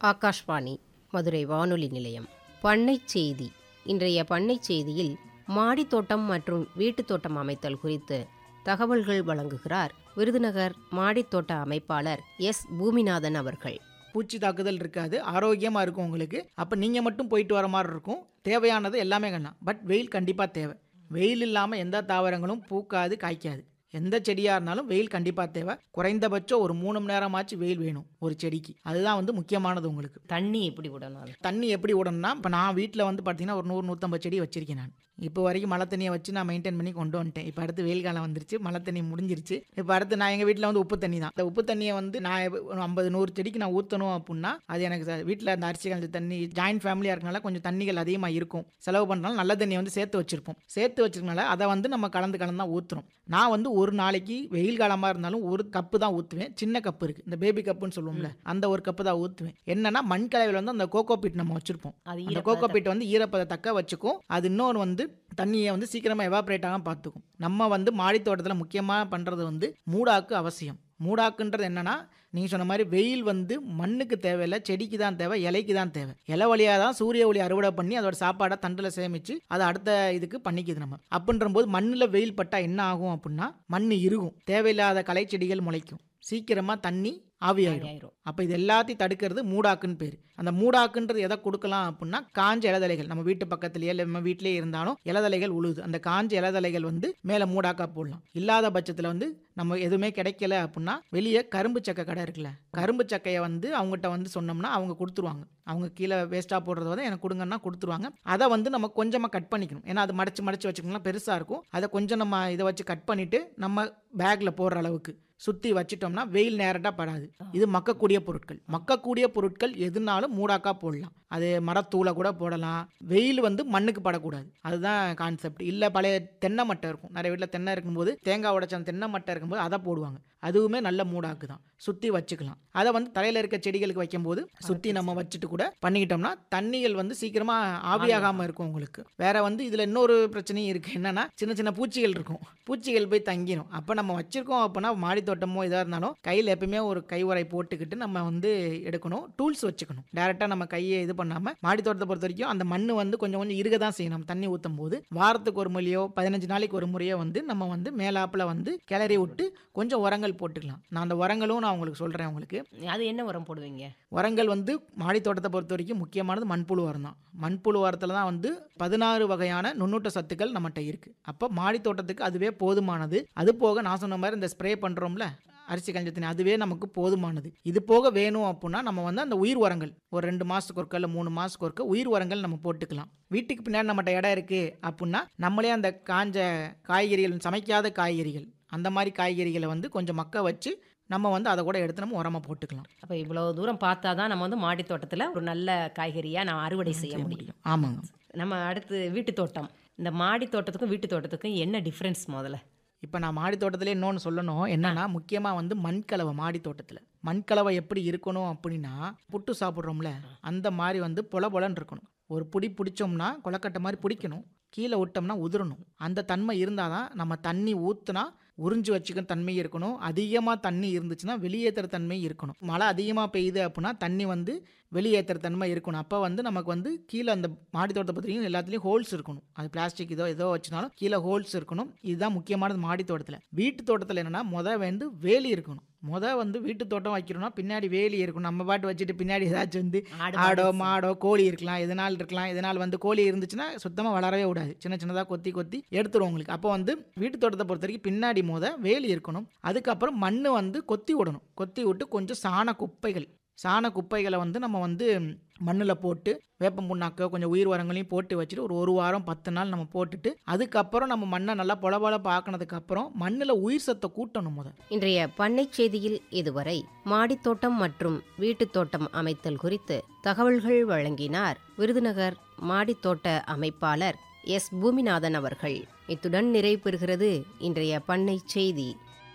ஆகாஷ்வாணி மதுரை வானொலி நிலையம் பண்ணைச் செய்தி இன்றைய பண்ணைச் செய்தியில் மாடித் தோட்டம் மற்றும் வீட்டுத் தோட்டம் அமைத்தல் குறித்து தகவல்கள் வழங்குகிறார் விருதுநகர் மாடித் தோட்ட அமைப்பாளர் எஸ் பூமிநாதன் அவர்கள் பூச்சி தாக்குதல் இருக்காது ஆரோக்கியமாக இருக்கும் உங்களுக்கு அப்போ நீங்கள் மட்டும் போயிட்டு வர மாதிரி இருக்கும் தேவையானது எல்லாமே கண்ணலாம் பட் வெயில் கண்டிப்பாக தேவை வெயில் இல்லாமல் எந்த தாவரங்களும் பூக்காது காய்க்காது எந்த செடியாக இருந்தாலும் வெயில் கண்டிப்பாக தேவை குறைந்தபட்சம் ஒரு மூணு மணி நேரமாச்சு வெயில் வேணும் ஒரு செடிக்கு அதுதான் வந்து முக்கியமானது உங்களுக்கு தண்ணி எப்படி விடணும் தண்ணி எப்படி விடணும்னா இப்போ நான் வீட்டில் வந்து பார்த்தீங்கன்னா ஒரு நூறு நூற்றம்பது செடி வச்சிருக்கேன் நான் இப்போ வரைக்கும் மழை தண்ணியை வச்சு நான் மெயின்டைன் பண்ணி கொண்டு வந்துட்டேன் இப்போ அடுத்து வெயில் காலம் வந்துருச்சு மழை தண்ணி முடிஞ்சிருச்சு இப்போ அடுத்து நான் எங்கள் வீட்டில் வந்து உப்பு தண்ணி தான் இந்த உப்பு தண்ணியை வந்து நான் எப்ப- ஒரு ஐம்பது நூறு செடிக்கு நான் ஊற்றணும் அப்படின்னா அது எனக்கு வீட்டில் அந்த அரிசி கலந்த தண்ணி ஜாயின்ட் ஃபேமிலியாக இருக்கனால கொஞ்சம் தண்ணிகள் அதிகமாக இருக்கும் செலவு பண்ணுறனால நல்ல தண்ணியை வந்து சேர்த்து வச்சிருப்போம் சேர்த்து வச்சிருக்கனால அதை வந்து நம்ம கலந்து கலந்து தான் ஊற்றுறோம் நான் வந்து ஒரு நாளைக்கு வெயில் காலமாக இருந்தாலும் ஒரு கப்பு தான் ஊற்றுவேன் சின்ன கப்பு இருக்குது இந்த பேபி கப்புன்னு சொல்லுவோம்ல அந்த ஒரு கப்பு தான் ஊற்றுவேன் என்னன்னா மண் கலவையில் வந்து அந்த கோகோ பீட் நம்ம வச்சிருப்போம் அது அந்த கோகோ பீட் வந்து ஈரப்பதை தக்க வச்சுக்கும் அது இன்னொன்று வந்து தண்ணியை வந்து சீக்கிரமாக எவாப்ரேட் ஆகாம பார்த்துக்கும் நம்ம வந்து மாடித் தோட்டத்தில் முக்கியமாக பண்ணுறது வந்து மூடாக்கு அவசியம் மூடாக்குன்றது என்னன்னா நீங்கள் சொன்ன மாதிரி வெயில் வந்து மண்ணுக்கு தேவையில்லை செடிக்கு தான் தேவை இலைக்கு தான் தேவை இலை வழியாக தான் சூரிய ஒளி அறுவடை பண்ணி அதோட சாப்பாடை தண்டில் சேமித்து அதை அடுத்த இதுக்கு பண்ணிக்குது நம்ம அப்படின்ற போது மண்ணில் வெயில் பட்டால் என்ன ஆகும் அப்படின்னா மண் இறுகும் தேவையில்லாத களை செடிகள் முளைக்கும் சீக்கிரமாக தண்ணி ஆவியாயிடும் ஆயிரும் அப்போ இது எல்லாத்தையும் தடுக்கிறது மூடாக்குன்னு பேர் அந்த மூடாக்குன்றது எதை கொடுக்கலாம் அப்படின்னா காஞ்ச இலதலைகள் நம்ம வீட்டு பக்கத்துலயே இல்லை நம்ம வீட்டிலேயே இருந்தாலும் இலதலைகள் உழுது அந்த காஞ்ச இலதலைகள் வந்து மேலே மூடாக்கா போடலாம் இல்லாத பட்சத்தில் வந்து நம்ம எதுவுமே கிடைக்கல அப்படின்னா வெளியே கரும்பு சக்கை கடை இருக்குல்ல கரும்பு சக்கையை வந்து அவங்ககிட்ட வந்து சொன்னோம்னா அவங்க கொடுத்துருவாங்க அவங்க கீழே வேஸ்ட்டாக போடுறத வந்து எனக்கு கொடுங்கன்னா கொடுத்துருவாங்க அதை வந்து நம்ம கொஞ்சமாக கட் பண்ணிக்கணும் ஏன்னா அது மடிச்சு மடிச்சு வச்சுக்கணும்னா பெருசாக இருக்கும் அதை கொஞ்சம் நம்ம இதை வச்சு கட் பண்ணிட்டு நம்ம பேக்கில் போடுற அளவுக்கு சுற்றி வச்சிட்டோம்னா வெயில் நேரட்டாக படாது இது மக்கக்கூடிய பொருட்கள் மக்கக்கூடிய பொருட்கள் எதுனாலும் மூடாக்கா போடலாம் அது மரத்தூளை கூட போடலாம் வெயில் வந்து மண்ணுக்கு படக்கூடாது அதுதான் கான்செப்ட் இல்லை பழைய தென்னை மட்டை இருக்கும் நிறைய வீட்டில் தென்னை இருக்கும்போது தேங்காய் உடைச்ச அந்த தென்னை மட்டை இருக்கும்போது அதை போடுவாங்க அதுவுமே நல்ல மூடாக்கு தான் சுற்றி வச்சுக்கலாம் அதை வந்து தலையில் இருக்க செடிகளுக்கு வைக்கும்போது சுற்றி நம்ம வச்சுட்டு கூட பண்ணிக்கிட்டோம்னா தண்ணிகள் வந்து சீக்கிரமாக ஆவியாகாமல் இருக்கும் உங்களுக்கு வேற வந்து இதில் இன்னொரு பிரச்சனையும் இருக்குது என்னன்னா சின்ன சின்ன பூச்சிகள் இருக்கும் பூச்சிகள் போய் தங்கிடும் அப்போ நம்ம வச்சிருக்கோம் அப்படின்னா மாடி தோட்டமோ இதாக இருந்தாலும் கையில் எப்பயுமே ஒரு கை உரை போட்டுக்கிட்டு நம்ம வந்து எடுக்கணும் டூல்ஸ் வச்சுக்கணும் டேரெக்டாக நம்ம கையை இது பண்ணாமல் மாடி தோட்டத்தை பொறுத்த வரைக்கும் அந்த மண் வந்து கொஞ்சம் கொஞ்சம் இருக தான் செய்யணும் தண்ணி ஊற்றும் போது வாரத்துக்கு ஒரு முறையோ பதினஞ்சு நாளைக்கு ஒரு முறையோ வந்து நம்ம வந்து மேலாப்பில் வந்து கிளறி விட்டு கொஞ்சம் உரங்கள் போட்டுக்கலாம் நான் அந்த உரங்களும் நான் உங்களுக்கு சொல்கிறேன் உங்களுக்கு அது என்ன உரம் போடுவீங்க உரங்கள் வந்து மாடி தோட்டத்தை பொறுத்த வரைக்கும் முக்கியமானது மண்புழு உரம் தான் மண்புழு உரத்தில் தான் வந்து பதினாறு வகையான நுண்ணூட்ட சத்துக்கள் நம்மகிட்ட இருக்குது அப்போ மாடி தோட்டத்துக்கு அதுவே போதுமானது அது போக நான் சொன்ன மாதிரி இந்த ஸ்ப்ரே பண்ணுறோம்ல அரிசி கஞ்ச தண்ணி அதுவே நமக்கு போதுமானது இது போக வேணும் அப்படின்னா நம்ம வந்து அந்த உயிர் உரங்கள் ஒரு ரெண்டு மாதத்துக்கு ஒருக்க இல்லை மூணு மாதத்துக்கு ஒருக்க உயிர் உரங்கள் நம்ம போட்டுக்கலாம் வீட்டுக்கு பின்னாடி நம்மகிட்ட இடம் இருக்குது அப்படின்னா நம்மளே அந்த காஞ்ச காய்கறிகள் சமைக்காத காய்கறிகள் அந்த மாதிரி காய்கறிகளை வந்து கொஞ்சம் மக்க வச்சு நம்ம வந்து அதை கூட எடுத்து நம்ம உரமாக போட்டுக்கலாம் அப்போ இவ்வளோ தூரம் பார்த்தா தான் நம்ம வந்து மாடி தோட்டத்தில் ஒரு நல்ல காய்கறியாக நான் அறுவடை செய்ய முடியும் ஆமாங்க நம்ம அடுத்து வீட்டு தோட்டம் இந்த மாடி தோட்டத்துக்கும் வீட்டு தோட்டத்துக்கும் என்ன டிஃப்ரென்ஸ் முதல்ல இப்போ நான் மாடி தோட்டத்தில் இன்னொன்று சொல்லணும் என்னன்னா முக்கியமாக வந்து மண்கலவை மாடி தோட்டத்தில் மண்கலவை எப்படி இருக்கணும் அப்படின்னா புட்டு சாப்பிட்றோம்ல அந்த மாதிரி வந்து பொல பொலன்னு இருக்கணும் ஒரு புடி பிடிச்சோம்னா கொலக்கட்டை மாதிரி பிடிக்கணும் கீழே விட்டோம்னா உதிரணும் அந்த தன்மை இருந்தால் தான் நம்ம தண்ணி ஊற்றுனா உறிஞ்சு வச்சுக்க தன்மை இருக்கணும் அதிகமாக தண்ணி இருந்துச்சுன்னா வெளியேற்றுற தன்மை இருக்கணும் மழை அதிகமாக பெய்யுது அப்படின்னா தண்ணி வந்து வெளியேற்றுற தன்மை இருக்கணும் அப்போ வந்து நமக்கு வந்து கீழே அந்த மாடி தோட்டத்தை பற்றியும் எல்லாத்துலேயும் ஹோல்ஸ் இருக்கணும் அது பிளாஸ்டிக் இதோ ஏதோ வச்சுனாலும் கீழே ஹோல்ஸ் இருக்கணும் இதுதான் முக்கியமானது மாடி தோட்டத்தில் வீட்டு தோட்டத்தில் என்னென்னா முத வந்து வேலி இருக்கணும் முத வந்து வீட்டு தோட்டம் வைக்கிறோம்னா பின்னாடி வேலி இருக்கணும் நம்ம பாட்டு வச்சுட்டு பின்னாடி ஏதாச்சும் வந்து ஆடு ஆடோ மாடோ கோழி இருக்கலாம் எதனால் இருக்கலாம் இதனால் வந்து கோழி இருந்துச்சுன்னா சுத்தமாக வளரவே விடாது சின்ன சின்னதாக கொத்தி கொத்தி எடுத்துரும் உங்களுக்கு அப்போ வந்து வீட்டு தோட்டத்தை பொறுத்த வரைக்கும் பின்னாடி முத வேலி இருக்கணும் அதுக்கப்புறம் மண் வந்து கொத்தி விடணும் கொத்தி விட்டு கொஞ்சம் சாண குப்பைகள் சாண குப்பைகளை வந்து நம்ம வந்து மண்ணில் போட்டு வேப்பம் புண்ணாக்கோ கொஞ்சம் உயிர் உரங்களையும் போட்டு வச்சுட்டு ஒரு ஒரு வாரம் பத்து நாள் நம்ம போட்டுட்டு அதுக்கப்புறம் நம்ம மண்ணை நல்லா பொல பொல பார்க்கனதுக்கு அப்புறம் மண்ணில் உயிர் சத்தை கூட்டணும் முத இன்றைய பண்ணைச் செய்தியில் இதுவரை மாடித் தோட்டம் மற்றும் வீட்டுத் தோட்டம் அமைத்தல் குறித்து தகவல்கள் வழங்கினார் விருதுநகர் மாடித் தோட்ட அமைப்பாளர் எஸ் பூமிநாதன் அவர்கள் இத்துடன் நிறைவு பெறுகிறது இன்றைய பண்ணைச் செய்தி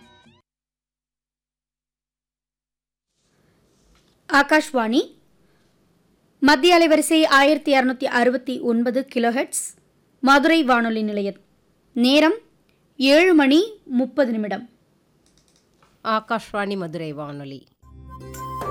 ஆகாஷ்வாணி மத்திய அலைவரிசை ஆயிரத்தி இரநூத்தி அறுபத்தி ஒன்பது கிலோஹெட்ஸ் மதுரை வானொலி நிலையம் நேரம் ஏழு மணி முப்பது நிமிடம் ஆகாஷ்வாணி மதுரை வானொலி